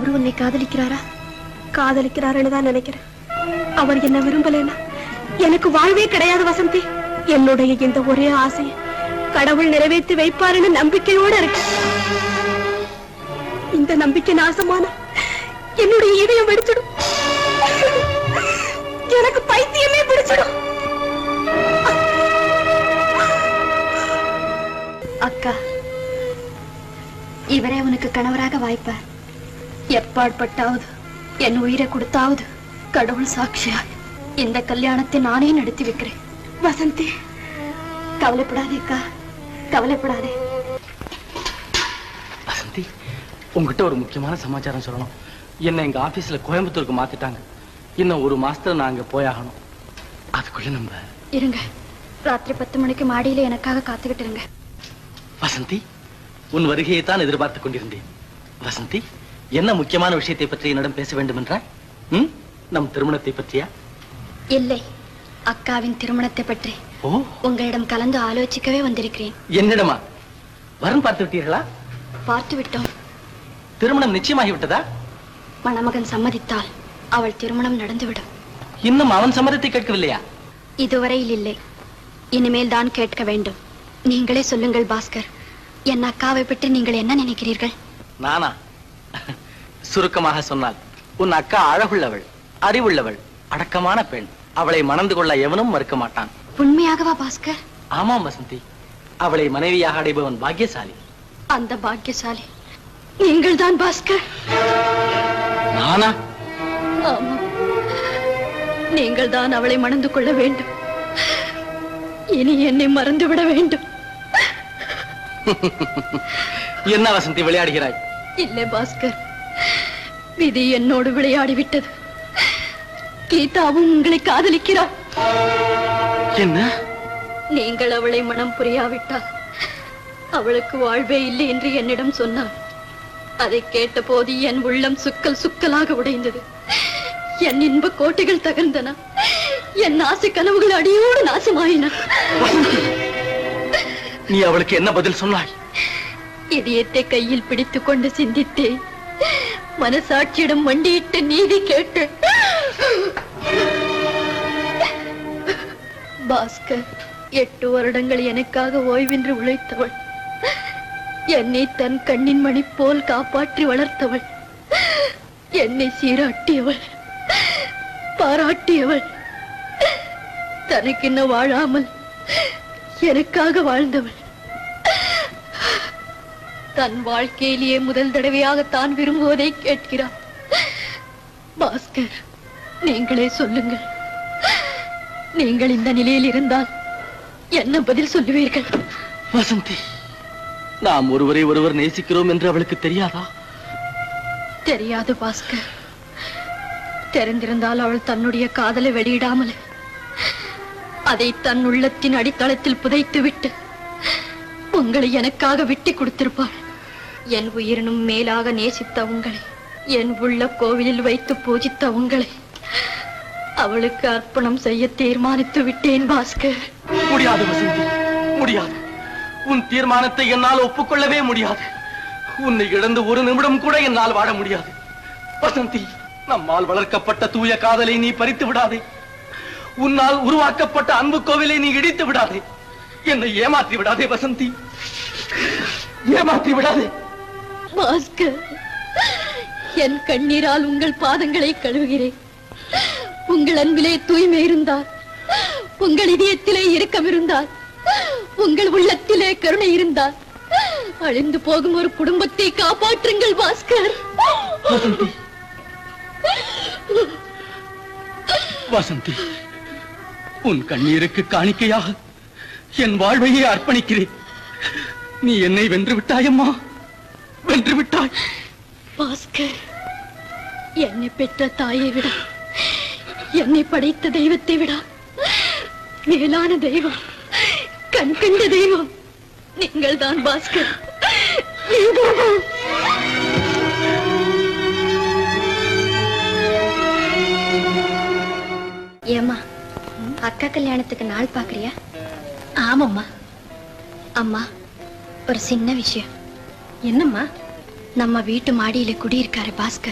அவரு உன்னை காதலிக்கிறாரா காதலிக்கிறாருன்னு தான் நினைக்கிறேன் அவர் என்ன விரும்பலைன்னா எனக்கு வாழ்வே கிடையாது வசந்தி என்னுடைய இந்த ஒரே ஆசையை கடவுள் நிறைவேற்றி வைப்பாருன்னு நம்பிக்கையோட இருக்கு இந்த நம்பிக்கை நாசமான என்னுடைய இதயம் வெடிச்சிடும் எனக்கு பைத்தியமே பிடிச்சிடும் அக்கா இவரே உனக்கு கணவராக வாய்ப்பார் எப்பாட்பட்டாவது என் உயிரை கொடுத்தாவது கடவுள் சாட்சியாக இந்த கல்யாணத்தை நானே நடத்தி வைக்கிறேன் வசந்தி கவலைப்படாதே அக்கா கவலைப்படாதே வசந்தி உங்ககிட்ட ஒரு முக்கியமான சமாச்சாரம் சொல்லணும் என்ன எங்க ஆபீஸ்ல கோயம்புத்தூருக்கு மாத்திட்டாங்க இன்னும் ஒரு மாசத்துல நான் அங்க போயாகணும் அதுக்குள்ள நம்ம இருங்க ராத்திரி பத்து மணிக்கு மாடியில எனக்காக காத்துக்கிட்டு இருங்க வசந்தி உன் வருகையை தான் எதிர்பார்த்து கொண்டிருந்தேன் வசந்தி என்ன முக்கியமான விஷயத்தை பற்றி என்னிடம் பேச வேண்டும் என்றாய் ம்? நம் திருமணத்தை பற்றியா இல்லை அக்காவின் திருமணத்தை பற்றி ஓ உங்களிடம் கலந்து ஆலோசிக்கவே வந்திருக்கிறேன் என்னிடமா வரன் பார்த்து விட்டீர்களா பார்த்து விட்டோம் திருமணம் நிச்சயமாகி விட்டதா மணமகன் சம்மதித்தால் அவள் திருமணம் நடந்துவிடும் இன்னும் அவன் சம்மதத்தை கேட்கவில்லையா இதுவரையில் இல்லை இனிமேல் தான் கேட்க வேண்டும் நீங்களே சொல்லுங்கள் பாஸ்கர் என் அக்காவை பற்றி நீங்கள் என்ன நினைக்கிறீர்கள் நானா சுருக்கமாக சொன்னால் உன் அக்கா அழகுள்ளவள் அறிவுள்ளவள் அடக்கமான பெண் அவளை மணந்து கொள்ள எவனும் மறுக்க மாட்டான் உண்மையாகவா பாஸ்கர் ஆமாம் வசந்தி அவளை மனைவியாக அடைபவன் பாக்கியசாலி அந்த பாக்கியசாலி நீங்கள் தான் பாஸ்கர் நானா ஆமா நீங்கள் தான் அவளை மணந்து கொள்ள வேண்டும் இனி என்னை மறந்து விட வேண்டும் என்ன வசந்தி விளையாடுகிறாய் இல்லை பாஸ்கர் விதி என்னோடு விளையாடி விட்டது கீதாவும் உங்களை காதலிக்கிறார் என்ன நீங்கள் அவளை மனம் புரியாவிட்டால் அவளுக்கு வாழ்வே இல்லை என்று என்னிடம் சொன்னாள் அதை கேட்டபோது என் உள்ளம் சுக்கல் சுக்கலாக உடைந்தது என் இன்ப கோட்டைகள் தகர்ந்தன என் ஆசை கனவுகள் அடியோடு நாசமாயின நீ அவளுக்கு என்ன பதில் சொன்னாய் இதயத்தை கையில் பிடித்துக் கொண்டு சிந்தித்தேன் மனசாட்சியிடம் மண்டியிட்டு நீதி கேட்டு பாஸ்கர் எட்டு வருடங்கள் எனக்காக ஓய்வின்றி உழைத்தவள் என்னை தன் கண்ணின் மணி போல் காப்பாற்றி வளர்த்தவள் என்னை சீராட்டியவள் பாராட்டியவள் தனக்கென்ன வாழாமல் எனக்காக வாழ்ந்தவள் தன் வாழ்க்கையிலேயே முதல் தடவையாக தான் விரும்புவதை கேட்கிறார் பாஸ்கர் நீங்களே சொல்லுங்கள் நீங்கள் இந்த நிலையில் இருந்தால் என்ன பதில் சொல்லுவீர்கள் வசந்தி நாம் ஒருவரை ஒருவர் நேசிக்கிறோம் என்று அவளுக்கு தெரியாதா தெரியாது பாஸ்கர் தெரிந்திருந்தால் அவள் தன்னுடைய காதலை வெளியிடாமல் அதை தன் உள்ளத்தின் அடித்தளத்தில் புதைத்துவிட்டு உங்களை எனக்காக விட்டு கொடுத்திருப்பாள் என் உயிரினும் மேலாக நேசித்த உங்களை என் உள்ள கோவிலில் வைத்து பூஜித்த உங்களை அவளுக்கு அர்ப்பணம் செய்ய தீர்மானித்து விட்டேன் பாஸ்கர் முடியாது வசந்தி முடியாது உன் தீர்மானத்தை என்னால் ஒப்புக்கொள்ளவே முடியாது உன்னை இழந்து ஒரு நிமிடம் கூட என்னால் வாழ முடியாது வசந்தி நம்மால் வளர்க்கப்பட்ட தூய காதலை நீ பறித்து விடாதே உன்னால் உருவாக்கப்பட்ட அன்பு கோவிலை நீ இடித்து விடாதே என்னை ஏமாற்றி விடாதே வசந்தி ஏமாற்றி விடாதே பாஸ்கர் என் கண்ணீரால் உங்கள் பாதங்களை கழுவுகிறேன் உங்கள் அன்பிலே தூய்மை இருந்தால் உங்கள் இதயத்திலே இரக்கம் இருந்தால் உங்கள் உள்ளத்திலே கருணை இருந்தால் அழிந்து போகும் ஒரு குடும்பத்தை காப்பாற்றுங்கள் பாஸ்கர் வசந்தி உன் கண்ணீருக்கு காணிக்கையாக என் வாழ்வையே அர்ப்பணிக்கிறேன் நீ என்னை வென்று விட்டாயம்மா வென்று விட்டாய் பாஸ்கர் என்னை பெற்ற தாயை விட என்னை படைத்த தெய்வத்தை விட மேலான தெய்வம் கண் கண்ட தெய்வம் நீங்கள் தான் பாஸ்கர் நீங்கள்தான். ஏம்மா அக்கா கல்யாணத்துக்கு நாள் பாக்குறியா ஆமாம்மா அம்மா ஒரு சின்ன விஷயம் என்னம்மா நம்ம வீட்டு மாடியில குடியிருக்காரு பாஸ்கர்